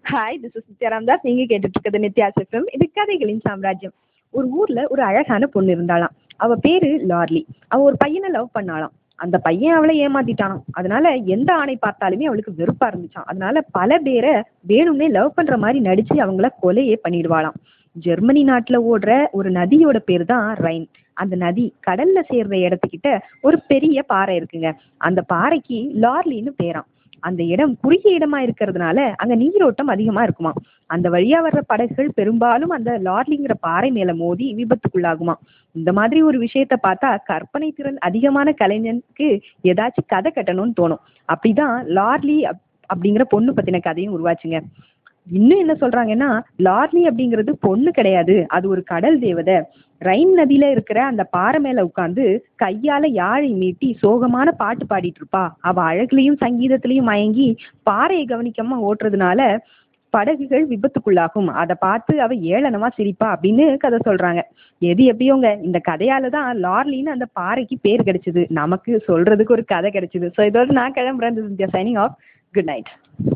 hi this is Nithya Ramdas நீங்க கேட்டுட்டு இருக்கிறது நித்யா எஃப்எம் இது கதைகளின் சாம்ராஜ்யம் ஒரு ஊர்ல ஒரு அழகான பொண்ணு இருந்தாளாம் அவ பேரு லார்லி அவ ஒரு பையனை லவ் பண்ணாளாம் அந்த பையன் அவளை ஏமாத்திட்டானாம் அதனால எந்த ஆணை பார்த்தாலுமே அவளுக்கு வெறுப்பா இருந்துச்சாம் அதனால பல பேரை வேணும்னே லவ் பண்ற மாதிரி நடிச்சு அவங்கள கொலையே பண்ணிடுவாளாம் ஜெர்மனி நாட்டுல ஓடுற ஒரு நதியோட பேர் தான் ரைன் அந்த நதி கடல்ல சேர்ற இடத்துக்கிட்ட ஒரு பெரிய பாறை இருக்குங்க அந்த பாறைக்கு லார்லின்னு பேராம் அந்த இடம் குறுகிய இடமா இருக்கிறதுனால அங்க நீரோட்டம் அதிகமா இருக்குமா அந்த வழியா வர்ற படகுகள் பெரும்பாலும் அந்த லார்லிங்கிற பாறை மேல மோதி விபத்துக்குள்ளாகுமா இந்த மாதிரி ஒரு விஷயத்த பார்த்தா கற்பனை திறன் அதிகமான கலைஞனுக்கு ஏதாச்சும் கதை கட்டணும்னு தோணும் அப்படிதான் லார்லி அப்- அப்படிங்கிற பொண்ணு பத்தின கதையும் உருவாச்சுங்க இன்னும் என்ன சொல்றாங்கன்னா லார்லி அப்படிங்கிறது பொண்ணு கிடையாது அது ஒரு கடல் தேவதை ரைன் நதியில இருக்கிற அந்த பாறை மேல உட்கார்ந்து கையால யாழை மீட்டி சோகமான பாட்டு பாடிட்டு இருப்பா அவ அழகுலயும் சங்கீதத்திலயும் மயங்கி பாறையை கவனிக்காம ஓட்டுறதுனால படகுகள் விபத்துக்குள்ளாகும் அதை பார்த்து அவ ஏளனமா சிரிப்பா அப்படின்னு கதை சொல்றாங்க எது எப்படியோங்க இந்த கதையால தான் லார்லின்னு அந்த பாறைக்கு பேர் கிடைச்சது நமக்கு சொல்றதுக்கு ஒரு கதை கிடைச்சது ஸோ இதோட நான் கிளம்புறேன் சைனிங் ஆஃப் குட் நைட்